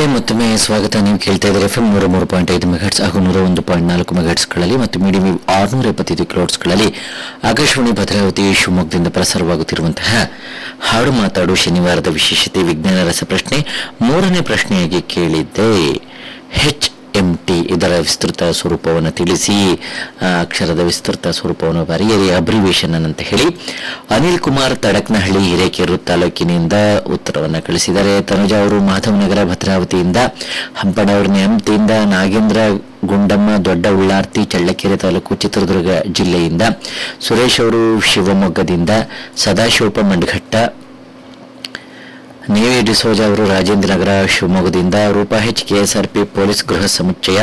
ಮತ್ತೊಮ್ಮೆ ಸ್ವಾಗತ ನೀವು ಕೇಳ್ತಾ ಇದ್ದಾರೆ ಎಫ್ ಎಂ ನೂರ ಮೂರು ಪಾಯಿಂಟ್ ಐದು ಮೆಗಾಟ್ಸ್ ಹಾಗೂ ನೂರ ಒಂದು ಪಾಯಿಂಟ್ ನಾಲ್ಕು ಮೆಗಾಟ್ಸ್ಗಳಲ್ಲಿ ಮತ್ತು ಮೀಡಿಯಂ ವೇವ್ ಆರುನೂರ ಎಪ್ಪತ್ತೈದು ಕಿಲೋಟ್ಸ್ಗಳಲ್ಲಿ ಆಕಾಶವಾಣಿ ಭದ್ರಾವತಿ ಶಿವಮೊಗ್ಗದಿಂದ ಪ್ರಸಾರವಾಗುತ್ತಿರುವಂತಹ ಹಾಡು ಮಾತಾಡು ಶನಿವಾರದ ವಿಶೇಷತೆ ವಿಜ್ಞಾನ ರಸಪ್ರಶ್ನೆ ಮೂರನೇ ಪ್ರಶ್ನೆಯಾಗಿ ಕೇಳಿದ್ದೆ ಹೆಚ್ ಎಂ ಟಿ ಇದರ ವಿಸ್ತೃತ ಸ್ವರೂಪವನ್ನು ತಿಳಿಸಿ ಆ ಅಕ್ಷರದ ವಿಸ್ತೃತ ಸ್ವರೂಪವನ್ನು ಬರೆಯಿರಿ ಅಬ್ರಿವೇಶನ್ ಅಂತ ಹೇಳಿ ಅನಿಲ್ ಕುಮಾರ್ ತಡಕ್ನಹಳ್ಳಿ ಹಿರೇಕೆರೂರು ತಾಲೂಕಿನಿಂದ ಉತ್ತರವನ್ನು ಕಳಿಸಿದ್ದಾರೆ ತನುಜಾ ಅವರು ಮಾಧವನಗರ ಭದ್ರಾವತಿಯಿಂದ ಹಂಪನವರ ನ್ಯಾಮತಿಯಿಂದ ನಾಗೇಂದ್ರ ಗುಂಡಮ್ಮ ದೊಡ್ಡ ಉಳ್ಳಾರ್ತಿ ಚಳ್ಳಕೆರೆ ತಾಲೂಕು ಚಿತ್ರದುರ್ಗ ಜಿಲ್ಲೆಯಿಂದ ಸುರೇಶ್ ಅವರು ಶಿವಮೊಗ್ಗದಿಂದ ಸದಾಶಿವಪ್ಪ ಮಂಡಘಟ್ಟ ನೇವಿ ಡಿಸೋಜ ಅವರು ರಾಜೇಂದ್ರ ನಗರ ಶಿವಮೊಗ್ಗದಿಂದ ರೂಪಾ ಹೆಚ್ ಕೆಎಸ್ಆರ್ಪಿ ಪೊಲೀಸ್ ಗೃಹ ಸಮುಚ್ಚಯ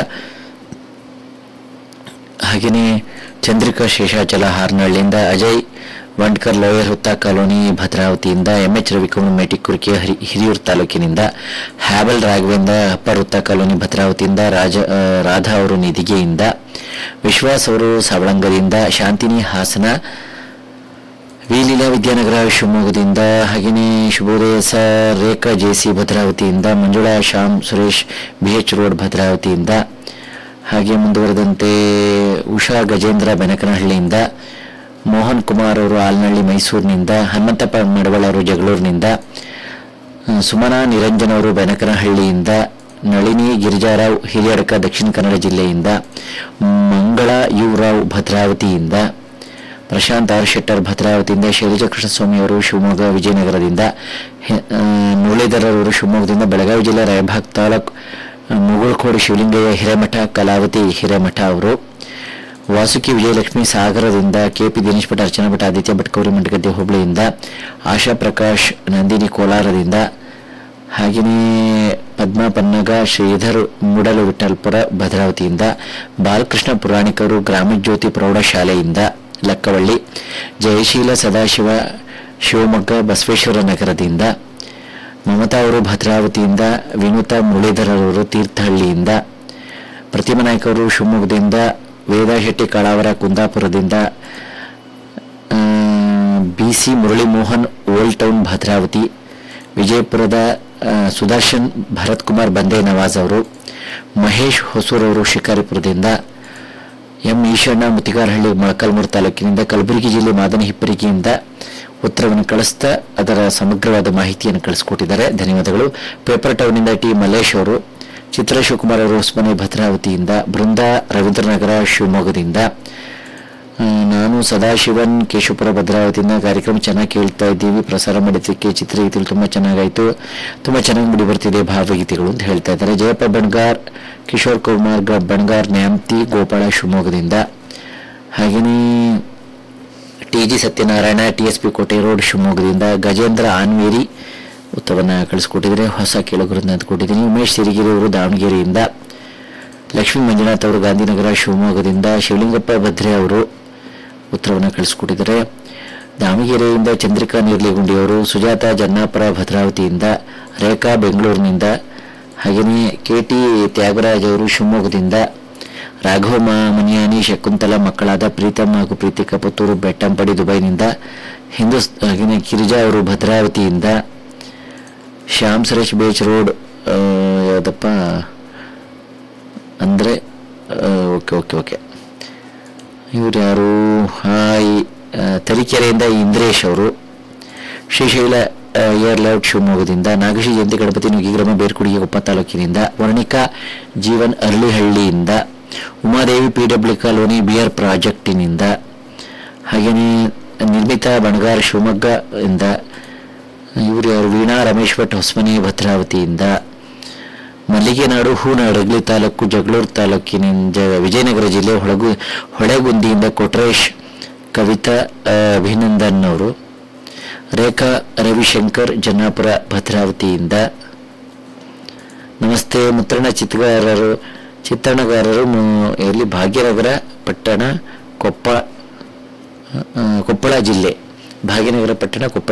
ಹಾಗೆಯೇ ಚಂದ್ರಿಕಾ ಶೇಷಾಚಲ ಹಾರ್ನಹಳ್ಳಿಯಿಂದ ಅಜಯ್ ವಂಡ್ಕರ್ ಲೋಯರ್ ಹುತ್ತ ಕಾಲೋನಿ ಭದ್ರಾವತಿಯಿಂದ ಎಂಎಚ್ ರವಿಕುಮಾರ್ ಮೇಟಿಕುರ್ಕಿ ಹರಿ ಹಿರಿಯೂರು ತಾಲೂಕಿನಿಂದ ಹ್ಯಾಬಲ್ ರಾಘವೇಂದ್ರ ಅಪ್ಪರ್ ಹುತ್ತ ಕಾಲೋನಿ ಭದ್ರಾವತಿಯಿಂದ ರಾಜ ಆ, ರಾಧಾ ಅವರು ನಿಧಿಗೆಯಿಂದ ವಿಶ್ವಾಸ್ ಅವರು ಸವಳಂಗದಿಂದ ಶಾಂತಿನಿ ಹಾಸನ ವಿಲೀಲಾ ವಿದ್ಯಾನಗರ ಶಿವಮೊಗ್ಗದಿಂದ ಹಾಗೆಯೇ ಶುಭೋದಯ ಸರ್ ರೇಖಾ ಜೆಸಿ ಭದ್ರಾವತಿಯಿಂದ Manjula Shyam Suresh B H road ಭದ್ರಾವತಿಯಿಂದ ಹಾಗೆ ಮುಂದುವರೆದಂತೆ ಉಷಾ ಗಜೇಂದ್ರ ಬೆನಕನಹಳ್ಳಿಯಿಂದ ಮೋಹನ್ ಕುಮಾರ್ ಅವರು ಆಲ್ನಹಳ್ಳಿ ಮೈಸೂರಿನಿಂದ ಹನುಮಂತಪ್ಪ ಮಡವಳ ಅವರು ಜಗಳೂರಿನಿಂದ ಆ, ಸುಮನಾ ನಿರಂಜನ್ ಅವರು ಬೆನಕನಹಳ್ಳಿಯಿಂದ ನಳಿನಿ ಗಿರಿಜಾರಾವ್ ಹಿರಿಯಡಕ ದಕ್ಷಿಣ ಕನ್ನಡ ಜಿಲ್ಲೆಯಿಂದ ಮಂಗಳ ಯು ರಾವ್ ಭದ್ರಾವತಿಯಿಂದ ಪ್ರಶಾಂತ್ ಆರ್ ಶೆಟ್ಟರ್ ಭದ್ರಾವತಿಯಿಂದ ಶೈಲಜಾ ಕೃಷ್ಣಸ್ವಾಮಿ ಅವರು ಶಿವಮೊಗ್ಗ ವಿಜಯನಗರದಿಂದ ಹೆ- ಆ, ಮುರಳೀಧರ್ ಅವರು ಶಿವಮೊಗ್ಗದಿಂದ ಬೆಳಗಾವಿ ಜಿಲ್ಲೆ ರಾಯಭಾಗ್ ತಾಲೂಕ್ ಆ, ಮುಗುಳ್ಕೋಡು ಶಿವಲಿಂಗಯ್ಯ ಹಿರೇಮಠ ಕಲಾವತಿ ಹಿರೇಮಠ ಅವರು ವಾಸುಕಿ ವಿಜಯಲಕ್ಷ್ಮಿ ಸಾಗರದಿಂದ ಕೆಪಿ ದಿನೇಶ್ ಭಟ್ ಅರ್ಚನಾ ಭಟ್ ಆದಿತ್ಯ ಭಟ್ ಕೌರಿ ಮಂಡಗದ್ದೆ ಹುಬ್ಳಿಯಿಂದ ಆಶಾ ಪ್ರಕಾಶ್ ನಂದಿನಿ ಕೋಲಾರದಿಂದ ಹಾಗೆಯೇ ಪದ್ಮಾ ಪನ್ನಗ ಶ್ರೀಧರ್ ಮೂಡಲು ವಿಠಲ್ಪುರ ಭದ್ರಾವತಿಯಿಂದ ಬಾಲಕೃಷ್ಣ ಪುರಾಣಿಕರು ಗ್ರಾಮಜ್ಯೋತಿ ಪ್ರೌಢಶಾಲೆಯಿಂದ ಲಕ್ಕವಳ್ಳಿ ಜಯಶೀಲ ಸದಾಶಿವ ಶಿವಮೊಗ್ಗ ಬಸವೇಶ್ವರ ನಗರದಿಂದ ಮಮತಾ ಅವರು ಭದ್ರಾವತಿಯಿಂದ ವಿನುತಾ ಮುರಳೀಧರ್ ಅವರು ತೀರ್ಥಹಳ್ಳಿಯಿಂದ ಪ್ರತಿಮಾ ನಾಯ್ಕ ಅವರು ಶಿವಮೊಗ್ಗದಿಂದ ವೇದಾ ಶೆಟ್ಟಿ ಕಾಳಾವರ ಕುಂದಾಪುರದಿಂದ B C Murali Mohan old town Bhadravati ವಿಜಯಪುರದ ಆ, ಸುದರ್ಶನ್ ಭರತ್ ಕುಮಾರ್ ಬಂದೇ ನವಾಜ್ ಅವರು ಮಹೇಶ್ ಹೊಸೂರ್ ಅವರು ಶಿಕಾರಿಪುರದಿಂದ ಎಂ ಈಶಣ್ಣ ಮುತಿಗಾರಹಳ್ಳಿ ಮೊಳಕಾಲ್ಮೂರು ತಾಲೂಕಿನಿಂದ ಕಲಬುರಗಿ ಜಿಲ್ಲೆ ಮಾದನ ಹಿಪ್ಪರಿಗೆಯಿಂದ ಉತ್ತರವನ್ನು ಕಳಿಸ್ತಾ ಅದರ ಸಮಗ್ರವಾದ ಮಾಹಿತಿಯನ್ನು ಕಳಿಸ್ಕೊಟ್ಟಿದ್ದಾರೆ ಧನ್ಯವಾದಗಳು ಪೇಪರ್ ಟೌನ್ನಿಂದ ಟಿ ಮಲ್ಲೇಶ್ ಅವರು ಚಿತ್ರ ಶಿವಕುಮಾರ್ ಅವರು ಹೊಸಮನೆ ಭದ್ರಾವತಿಯಿಂದ ಬೃಂದಾ ರವೀಂದ್ರನಗರ ಶಿವಮೊಗ್ಗದಿಂದ ಆ, ನಾನು ಸದಾಶಿವನ್ ಕೇಶವಪುರ ಭದ್ರಾವತಿಯಿಂದ ಕಾರ್ಯಕ್ರಮ ಚೆನ್ನಾಗಿ ಕೇಳ್ತಾ ಇದ್ದೀವಿ ಪ್ರಸಾರ ಮಾಡಿದ್ದಕ್ಕೆ ಚಿತ್ರಗೀತೆಗಳು ತುಂಬ ಚೆನ್ನಾಗಾಯಿತು ತುಂಬ ಚೆನ್ನಾಗಿ ಮುಡಿ ಬರ್ತಿದೆ ಭಾವಗೀತೆಗಳು ಅಂತ ಹೇಳ್ತಾ ಇದ್ದಾರೆ ಜಯಪ್ಪ ಬಣ್ಗಾರ್ ಕಿಶೋರ್ ಕುಮಾರ್ ಗ- ಬಣ್ಗಾರ್ ನ್ಯಾಮತಿ ಗೋಪಾಳ ಶಿವಮೊಗ್ಗದಿಂದ ಹಾಗೆಯೇ T G Satyanarayana T S P Kote road ಶಿವಮೊಗ್ಗದಿಂದ ಗಜೇಂದ್ರ ಆನ್ವೇರಿ ಉತ್ತರವನ್ನು ಕಳಿಸ್ಕೊಟ್ಟಿದ್ರೆ ಹೊಸ ಕೇಳುಗರನ್ನ ಅಂತ ಕೊಟ್ಟಿದ್ದೀನಿ ಉಮೇಶ್ ಸಿರಿಗಿರಿ ಅವರು ದಾವಣಗೆರೆಯಿಂದ ಲಕ್ಷ್ಮೀ ಮಂಜುನಾಥ್ ಅವರು ಗಾಂಧಿನಗರ ಶಿವಮೊಗ್ಗದಿಂದ ಶಿವಲಿಂಗಪ್ಪ ಭದ್ರೆ ಅವರು ಉತ್ತರವನ್ನು ಕಳಿಸ್ಕೊಟ್ಟಿದ್ದಾರೆ ದಾವಣಗೆರೆಯಿಂದ ಚಂದ್ರಿಕಾ ನೀರ್ಲಿಗುಂಡಿ ಅವರು ಸುಜಾತ ಜನ್ನಾಪುರ ಭದ್ರಾವತಿಯಿಂದ ರೇಖಾ ಬೆಂಗಳೂರಿನಿಂದ ಹಾಗೆಯೇ ಕೆ ಟಿ ತ್ಯಾಗರಾಜ್ ಅವರು ಶಿವಮೊಗ್ಗದಿಂದ ರಾಘವ ಮ- ಮನಿಯಾನಿ ಶಕುಂತಲ ಮಕ್ಕಳಾದ ಪ್ರೀತಮ್ ಹಾಗೂ ಪ್ರೀತಿಕಾ ಪುತ್ತೂರು ಬೆಟ್ಟಂಪಡಿ ದುಬೈನಿಂದ ಹಿಂದೂಸ್ ಹಾಗೆಯೇ ಗಿರಿಜಾ ಅವರು ಭದ್ರಾವತಿಯಿಂದ ಶ್ಯಾಮ್ ಸುರೇಶ್ ಬೇಚ್ ರೋಡ್ ಆ, ಯಾವುದಪ್ಪ ಅಂದರೆ ಓಕೆ ಓಕೆ ಓಕೆ ಇವ್ರು ಯಾರು ಹಾಯ್ ಆ, ತರೀಕೆರೆಯಿಂದ ಇಂದ್ರೇಶ್ ಅವರು ಶ್ರೀಶೈಲ ಆ, ಏರ್ ಲೇಔಟ್ ಶಿವಮೊಗ್ಗದಿಂದ ನಾಗಶಿ ಜಯಂತಿ ಗಣಪತಿ ನುಗ್ಗಿಗ್ರಾಮ ಬೇರ್ಕುಡಿಗೆ ಕೊಪ್ಪ ತಾಲೂಕಿನಿಂದ ವರ್ಣಿಕಾ ಜೀವನ್ ಅರಳಿಹಳ್ಳಿಯಿಂದ Umadevi P W colony B R ಪ್ರಾಜೆಕ್ಟಿನಿಂದ ಹಾಗೆಯೇ ನಿರ್ಮಿತಾ ಬಣಗಾರ್ ಶಿವಮೊಗ್ಗ ಇಂದ ಇವರು ಯಾರು ವೀಣಾ ರಮೇಶ್ ಭಟ್ ಹೊಸಮನೆ ಭದ್ರಾವತಿಯಿಂದ ಮಲ್ಲಿಗೆನಾಡು ಹೂನಾಡಗಲಿ ತಾಲೂಕು ಜಗಳೂರು ತಾಲೂಕಿನಿಂದ ವಿಜಯನಗರ ಜಿಲ್ಲೆ ಹೊಳಗು ಹೊಳೆಗುಂದಿಯಿಂದ ಕೊಟ್ರೇಶ್ ಕವಿತಾ ಆ, ಅಭಿನಂದನ್ ಅವರು ರೇಖಾ ರವಿಶಂಕರ್ ಜನ್ನಾಪುರ ಭದ್ರಾವತಿಯಿಂದ ನಮಸ್ತೆ ಮುದ್ರಣ ಚಿತ್ರಗಾರರು ಚಿತ್ರಣಗಾರರು ಮು- ಎಲ್ಲಿ ಭಾಗ್ಯನಗರ ಪಟ್ಟಣ ಕೊಪ್ಪ ಆ, ಕೊಪ್ಪಳ ಜಿಲ್ಲೆ ಭಾಗ್ಯನಗರ ಪಟ್ಟಣ ಕೊಪ್ಪಳ